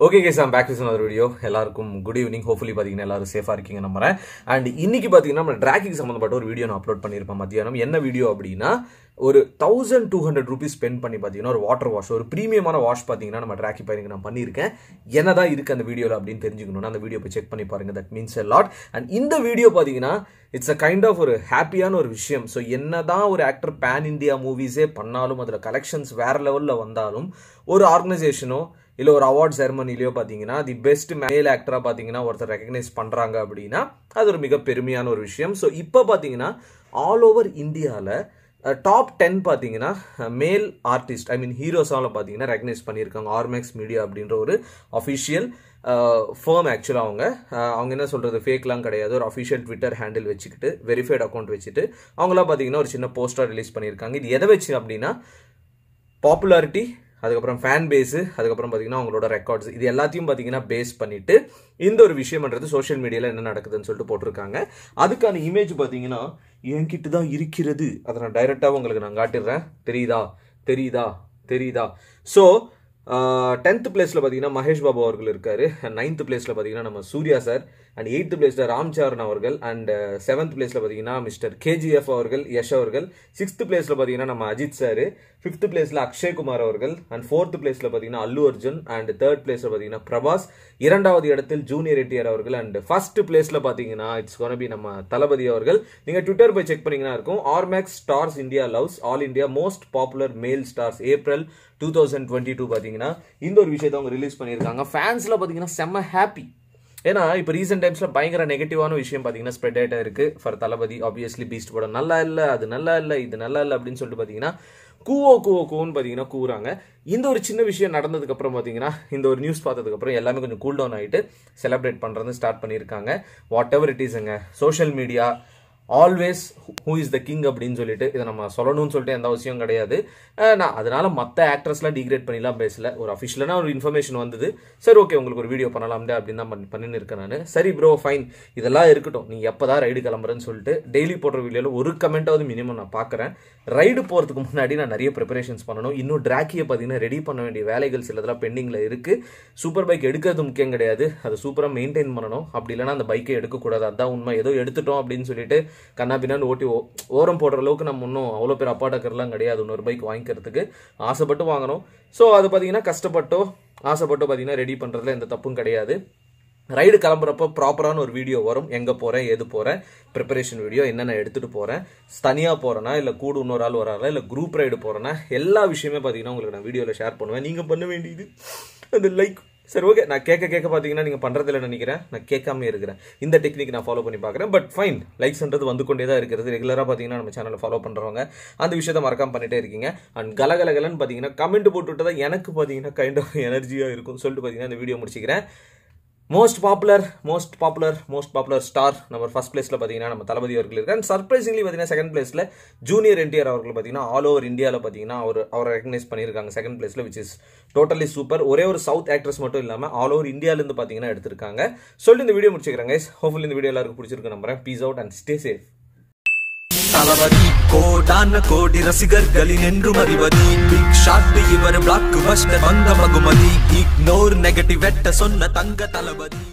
okay guys I'm back with another video எல்லாருக்கும் good evening hopefully பார்த்தீங்கன்னா எல்லாரும் சேஃபாக இருக்கீங்க நம்புறேன் அண்ட் இன்னைக்கு பார்த்தீங்கன்னா நம்ம டிராக்கிங் சம்மந்தப்பட்ட ஒரு வீடியோ நான் அப்லோட் பண்ணியிருப்பேன் மத்தியானம் என்ன வீடியோ அப்படின்னா ஒரு thousand two hundred rupees spend பண்ணி பார்த்தீங்கன்னா ஒரு வாட்டர் வாஷ் ஒரு ப்ரீமியமான வாஷ் பார்த்தீங்கன்னா நம்ம ட்ராக்கி பையனுக்கு நான் பண்ணியிருக்கேன் என்னதான் இருக்கு அந்த வீடியோவில் அப்படின்னு தெரிஞ்சுக்கணும்னா அந்த வீடியோ போய் செக் பண்ணி பாருங்க that means a lot and இந்த வீடியோ பார்த்தீங்கன்னா இட்ஸ் அ கைண்ட் ஆஃப் ஒரு ஹாப்பியான ஒரு விஷயம் ஸோ என்னதான் ஒரு ஆக்டர் பேன் இந்தியா மூவிஸே பண்ணாலும் அதில் கலெக்ஷன்ஸ் வேற லெவலில் வந்தாலும் ஒரு ஆர்கனைசேஷனோ இல்லை ஒரு அவார்ட் செரமனிலையோ பார்த்தீங்கன்னா தி பெஸ்ட் மேல் ஆக்டராக பார்த்தீங்கன்னா ஒருத்தர் ரெகக்னைஸ் பண்ணுறாங்க அப்படின்னா அது ஒரு மிக பெருமையான ஒரு விஷயம் ஸோ இப்போ பார்த்தீங்கன்னா ஆல் ஓவர் இந்தியாவில் டாப் டென் பார்த்தீங்கன்னா மேல் ஆர்டிஸ்ட் ஐ மீன் ஹீரோஸால் பார்த்தீங்கன்னா ரெகனைஸ் பண்ணியிருக்காங்க ஆர்மேக்ஸ் மீடியா அப்படின்ற ஒரு அஃபிஷியல் ஃபேம் ஆக்சுவலாக அவங்க அஹ் அவங்க என்ன சொல்கிறது ஃபேக்லாம் கிடையாது ஒரு அஃபிஷியல் ட்விட்டர் ஹேண்டில் வச்சுக்கிட்டு வெரிஃபைட் அக்கௌண்ட் வச்சுட்டு அவங்களாம் பார்த்தீங்கன்னா ஒரு சின்ன போஸ்டர் ரிலீஸ் பண்ணியிருக்காங்க இது எதை வச்சு அப்படின்னா பாப்புலாரிட்டி அதுக்கப்புறம் ஃபேன் பேஸு அதுக்கப்புறம் பார்த்தீங்கன்னா அவங்களோட ரெக்கார்ட்ஸ் இது எல்லாத்தையும் பார்த்தீங்கன்னா பேஸ் பண்ணிட்டு இந்த ஒரு விஷயம்ன்றது சோஷியல் மீடியாவில் என்ன நடக்குதுன்னு சொல்லிட்டு போட்டிருக்காங்க அதுக்கான இமேஜ் பார்த்தீங்கன்னா என்கிட்ட தான் இருக்கிறது அதை நான் டைரெக்டாக உங்களுக்கு நான் காட்டிடுறேன் தெரியுதா தெரியுதா தெரியுதா ஸோ டென்த் பிளேஸில் பார்த்தீங்கன்னா மகேஷ் பாபு அவர்கள் இருக்காரு நைன்த் பிளேஸில் பார்த்தீங்கன்னா நம்ம சூர்யா சார் அண்ட் எயித்து பிளேஸில் ராம்சரண் அவர்கள் அண்ட் செவன்த் பிளேஸில் பார்த்தீங்கன்னா மிஸ்டர் கேஜிஎஃப் அவர்கள் யஷ் அவர்கள் சிக்ஸ்த் பிளேஸில் பார்த்தீங்கன்னா நம்ம அஜித் சார் ஃபிஃப்த் பிளேஸில் அக்ஷய்குமார் அவர்கள் அண்ட் ஃபோர்த் பிளேஸில் பார்த்தீங்கன்னா அல்லு அர்ஜுன் அண்ட் தேர்ட் பிளேஸில் பார்த்தீங்கன்னா பிரபாஸ் இரண்டாவது இடத்தில் ஜூனியர் எட்டியர் அவர்கள் அண்ட் ஃபர்ஸ்ட் பிளேஸில் பார்த்தீங்கன்னா இட்ஸ் கோன பி நம்ம தளபதி அவர்கள் நீங்கள் ட்விட்டர் போய் செக் பண்ணீங்கன்னா இருக்கும் Ormax stars India loves all India most popular male stars April two thousand twenty two பார்த்தீங்கன்னா இந்த ஒரு விஷயத்தை அவங்க ரிலீஸ் பண்ணியிருக்காங்க ஃபேன்ஸில் பார்த்தீங்கன்னா செம்ம ஹாப்பி ஏன்னா இப்போ ரீசெண்ட் டைம்ஸில் பயங்கர நெகட்டிவான விஷயம் பார்த்தீங்கன்னா ஸ்ப்ரெட் ஆகிட்டே இருக்குது ஃபார் தளபதி ஆப்வியஸ்லி பீஸ்ட் படம் நல்லா இல்லை அது நல்லா இல்லை இது நல்லா இல்லை அப்படின்னு சொல்லிட்டு பார்த்தீங்கன்னா கூவோ கூவோ கூவோன்னு பார்த்தீங்கன்னா கூறாங்க இந்த ஒரு சின்ன விஷயம் நடந்ததுக்கப்புறம் பார்த்தீங்கன்னா இந்த ஒரு நியூஸ் பார்த்ததுக்கப்புறம் எல்லாமே கொஞ்சம் கூல் டவுன் ஆகிட்டு செலிப்ரேட் பண்ணுறது ஸ்டார்ட் பண்ணியிருக்காங்க வாட் எவர் இட் இஸ்ங்க social media always who is the king அப்படின்னு சொல்லிட்டு இதை நம்ம சொல்லணும்னு சொல்லிட்டு எந்த அவசியம் கிடையாது அஹ் நான் அதனால மற்ற ஆக்ட்ரஸ்லாம் டிகிரேட் பண்ணிலாம் பேசல ஒரு அஃபிஷியலான ஒரு இன்ஃபர்மேஷன் வந்தது சரி ஓகே உங்களுக்கு ஒரு வீடியோ பண்ணலாம்டே அப்படின்னு தான் பண்ணி பண்ணின்னு இருக்கேன் நான் சரி ப்ரோ ஃபைன் இதெல்லாம் இருக்கட்டும் நீ எப்போ தான் ரைடு கிளம்புறேன்னு சொல்லிட்டு டெய்லி போடுற வீடியோவில் ஒரு கமெண்ட்டாவது மினிமம் நான் பார்க்குறேன் ரைடு போகிறதுக்கு முன்னாடி நான் நிறைய ப்ரிப்பரேஷன்ஸ் பண்ணணும் இன்னும் ட்ராக்கியை பார்த்தீங்கன்னா ரெடி பண்ண வேண்டிய வேலைகள் சிலதெல்லாம் பெண்டிங்கில் இருக்குது சூப்பர் பைக் எடுக்கிறது முக்கியம் கிடையாது அதை சூப்பராக மெயின்டைன் பண்ணணும் அப்படி இல்லைனா அந்த பைக்கை எடுக்கக்கூடாது அதான் உண்மை ஏதோ எடுத்துட்டோம் அப்படின்னு சொல்லிட்டு கண்ணா பின்னான்னு ஓட்டி ஓ- ஓரம் போடுற அளவுக்கு நம்ம இன்னும் அவ்வளோ பேர் அப்பாட்டக்கர்லாம் கிடையாது இன்னொரு பைக் வாங்கிக்கிறதுக்கு ஆசைப்பட்டு வாங்கணும் ஸோ அது பார்த்தீங்கன்னா கஷ்டப்பட்டோ ஆசைப்பட்டோ பார்த்தீங்கன்னா ரெடி பண்ணுறதுல எந்த தப்பும் கிடையாது ரைடு கிளம்புறப்போ ப்ராப்பரான ஒரு வீடியோ வரும் எங்கே போகிறேன் எது போகிறேன் ப்ரிப்பரேஷன் வீடியோ என்னென்ன எடுத்துகிட்டு போகிறேன் தனியாக போகிறேன்னா இல்லை கூட இன்னொரு ஆள் வராங்களா இல்லை குரூப் ரைடு போகிறேன்னா எல்லா விஷயமே பார்த்தீங்கன்னா உங்களுக்கு நான் வீடியோவில் ஷேர் பண்ணுவேன் நீங்கள் பண்ண வேண்டியது அந்த லைக் சரி ஓகே நான் கேட்க கேட்க பார்த்தீங்கன்னா நீங்கள் பண்ணுறதில்ல நினைக்கிறேன் நான் கேட்காம இருக்கிறேன் இந்த டெக்னிக் நான் ஃபாலோ பண்ணி பார்க்குறேன் பட் ஃபைன் லைக்ஸ்ன்றது வந்து கொண்டே தான் இருக்கிறது ரெகுலராக பார்த்தீங்கன்னா நம்ம சேனலை ஃபாலோ பண்ணுறவங்க அந்த விஷயத்த மறக்காம பண்ணிட்டே இருக்கீங்க அண்ட் கலகலகலன்னு பார்த்தீங்கன்னா கமெண்ட் போட்டுவிட்டு தான் எனக்கு பார்த்தீங்கன்னா கைண்ட் ஆஃப் எனர்ஜியாக இருக்கும் சொல்லிட்டு பார்த்தீங்கன்னா இந்த வீடியோ முடிச்சிக்கிறேன் most popular most popular most popular star number first பிளேஸில் பார்த்தீங்கன்னா நம்ம தளபதி அவர்கள் இருக்கு அண்ட் சர்ப்ரைசிங்லி பார்த்தீங்கன்னா செகண்ட் பிளேஸில் ஜூனியர் என்டிஆர் அவர்கள் பார்த்தீங்கன்னா ஆல் ஓவர் இந்தியாவில் பார்த்தீங்கன்னா அவர் அவரை ரெகனைஸ் பண்ணியிருக்காங்க செகண்ட் பிளேஸில் விச் இஸ் டோட்டலி சூப்பர் ஒரே ஒரு சவுத் ஆக்ட்ரஸ் மட்டும் இல்லாமல் ஆல் ஓவர் இந்தியாவிலேருந்து பார்த்தீங்கன்னா எடுத்திருக்காங்க சொல்லிட்டு இந்த வீடியோ முடிச்சுக்கிறேன் guys ஹோப்ஃபுல்லி இந்த வீடியோ எல்லாருக்கும் பிடிச்சிருக்கு நம்புறேன் peace out and stay safe Thalapathy கோடான கோடி ரசிகர்களின் என்றும் அறிவதி பிக் ஷாட் இவர் பிளாக் பஸ்டர் வந்த மகுமதி இக்னோர் நெகட்டிவ் வெட்ட சொன்ன தங்க தளபதி